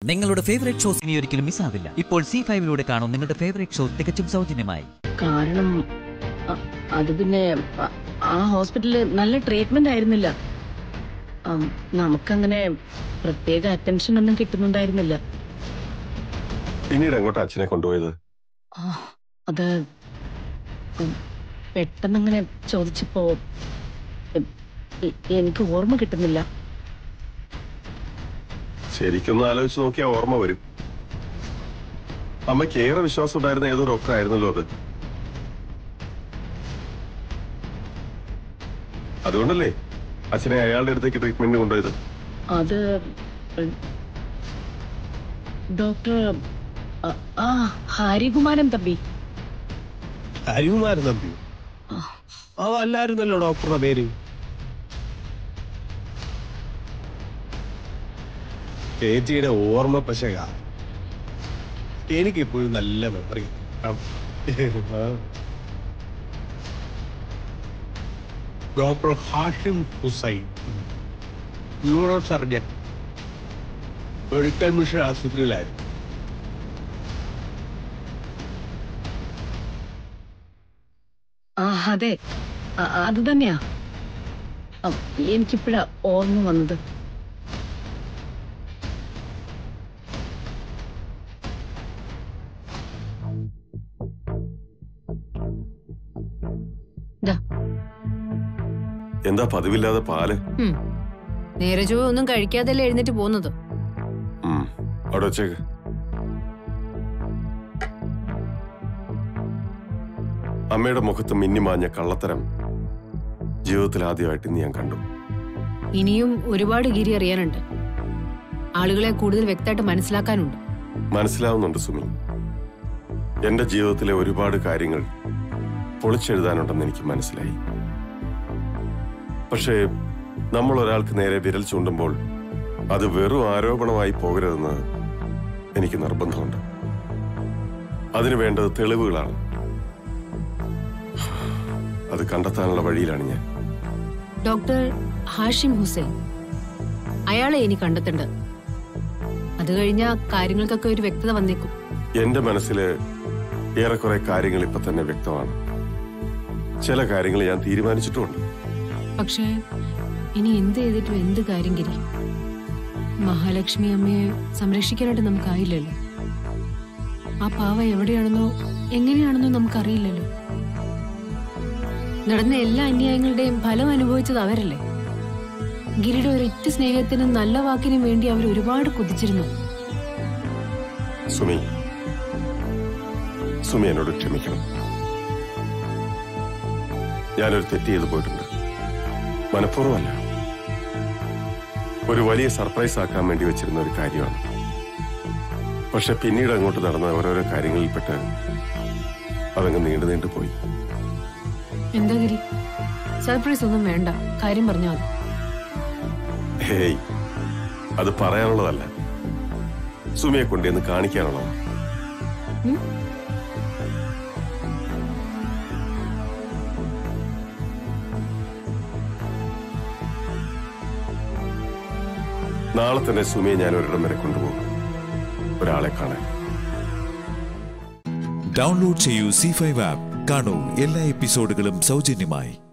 നിങ്ങളുടെ favourite shows ഇനി ഒരിക്കലും മിസ്സാവില്ല ഇപ്പോൾ സി ഫൈവിലൂടെ കാണും നിങ്ങളുടെ ഫേവറേറ്റ് ഷോ തികച്ചും സൗജന്യമായി കാരണം അ- അത് പിന്നെ അ- ആ ഹോസ്പിറ്റലിൽ നല്ല ട്രീറ്റ്മെന്റ് ആയിരുന്നില്ല അം, നമുക്കങ്ങനെ പ്രത്യേക അറ്റൻഷൻ ഒന്നും കിട്ടുന്നുണ്ടായിരുന്നില്ല പിന്നീട് എങ്ങോട്ടാ അച്ഛനെ കൊണ്ടുപോയത് ആ, അത് ഉം, പെട്ടെന്നങ്ങനെ ചോദിച്ചപ്പോ ഉം, എ- എനിക്ക് ഓർമ്മ കിട്ടുന്നില്ല ശരിക്കൊന്ന് ആലോചിച്ച് നോക്കിയാൽ ഓർമ്മ വരും അമ്മയ്ക്ക് ഏറെ വിശ്വാസം ഉണ്ടായിരുന്ന ഏതോ ഡോക്ടർ ആയിരുന്നല്ലോ അത് അതുകൊണ്ടല്ലേ അച്ഛനെ അയാളുടെ അടുത്തേക്ക് ട്രീറ്റ്മെന്റ് കൊണ്ടുപോയത് അത് ഉം, ഡോക്ടർ അ- ആ ഹരികുമാരൻ തമ്പി ഹരികുമാരൻ തമ്പി അതല്ലായിരുന്നല്ലോ ഡോക്ടറുടെ പേര് ചേച്ചിയുടെ ഓർമ്മ പശക എനിക്ക് ഇപ്പോഴും നല്ല memory doctor Hashim Hussain neuro surgeon medical mission ആശുപത്രിയിലായിരുന്നു ആ അതെ അ- അത് തന്നെയാ അ, എനിക്കിപ്പോഴാ ഓർമ്മ വന്നത് ദാ, എന്താ പതിവില്ലാതെ പാല് ഉം. നേരെ ചൊവ്വെ ഒന്നും കഴിക്കാതല്ലേ എഴുന്നേറ്റ് പോകുന്നത് ഉം, അവിടെ വെച്ചേക്ക് അമ്മയുടെ മുഖത്ത് മിന്നിമാഞ്ഞ കള്ളത്തരം ജീവിതത്തിൽ ആദ്യമായിട്ട് ഇന്ന് ഞാൻ കണ്ടു ഇനിയും ഒരുപാട് ഗിരി അറിയാനുണ്ട് ആളുകളെ കൂടുതൽ വ്യക്തമായിട്ട് മനസ്സിലാക്കാനുണ്ട് മനസ്സിലാവുന്നുണ്ട് സുമി എന്റെ ജീവിതത്തിലെ ഒരുപാട് കാര്യങ്ങൾ പൊളിച്ചെഴുതാനുണ്ടെന്ന് എനിക്ക് മനസ്സിലായി പക്ഷേ നമ്മൾ ഒരാൾക്ക് നേരെ വിരൽ ചൂണ്ടുമ്പോൾ അത് വെറും ആരോപണമായി പോകരുതെന്ന് എനിക്ക് നിർബന്ധമുണ്ട് അതിനു വേണ്ടത് തെളിവുകളാണ് അത് കണ്ടെത്താനുള്ള വഴിയിലാണ് ഞാൻ ഡോക്ടർ ഹാഷിം ഹുസൈൻ അയാളെ ഇനി കണ്ടെത്തേണ്ടത് അത് കഴിഞ്ഞ കാര്യങ്ങൾക്കൊക്കെ ഒരു വ്യക്തത വന്നേക്കും എന്റെ മനസ്സില് ഏറെക്കുറെ കാര്യങ്ങൾ ഇപ്പൊ തന്നെ വ്യക്തമാണ് ചില കാര്യങ്ങൾ ഞാൻ തീരുമാനിച്ചിട്ടുമുണ്ട് പക്ഷേ ഇനി എന്ത് ചെയ്തിട്ടും എന്ത് കാര്യം ഗിരി മഹാലക്ഷ്മി അമ്മയെ സംരക്ഷിക്കാനായിട്ട് നമുക്കായില്ലല്ലോ ആ പാവ എവിടെയാണെന്നോ എങ്ങനെയാണെന്നോ നമുക്കറിയില്ലല്ലോ നടന്ന എല്ലാ അന്യായങ്ങളുടെയും ഫലം അനുഭവിച്ചത് അവരല്ലേ ഗിരിയുടെ ഒരൊറ്റ സ്നേഹത്തിനും നല്ല വാക്കിനും വേണ്ടി അവർ ഒരുപാട് കുതിച്ചിരുന്നു സുമി സുമി എന്നോട് ക്ഷമിക്കണം ഞാനൊരു തെറ്റ് ചെയ്തു പോയിട്ടുണ്ട് മനഃപൂർവ്വമല്ല ഒരു വലിയ സർപ്രൈസ് ആക്കാൻ വേണ്ടി വെച്ചിരുന്ന ഒരു കാര്യമാണ് പക്ഷെ പിന്നീട് അങ്ങോട്ട് നടന്ന ഓരോരോ കാര്യങ്ങളിൽപ്പെട്ട് അതങ്ങ് നീണ്ടു നീണ്ടു പോയി എന്താ ഗിരി സർപ്രൈസ് ഒന്നും വേണ്ട കാര്യം പറഞ്ഞാൽ മതി ഹേയ് അത് പറയാനുള്ളതല്ല സുമിയെ കൊണ്ടുവന്ന് കാണിക്കാനുള്ളതാണ് ഉം? നാളെ തന്നെ സുമിയെ ഞാൻ ഒരിടം വരെ കൊണ്ടുപോകും ഒരാളെ കാണാൻ ഡൗൺലോഡ് ചെയ്യൂ സി ഫൈവ് ആപ്പ് കാണൂ എല്ലാ എപ്പിസോഡുകളും സൗജന്യമായി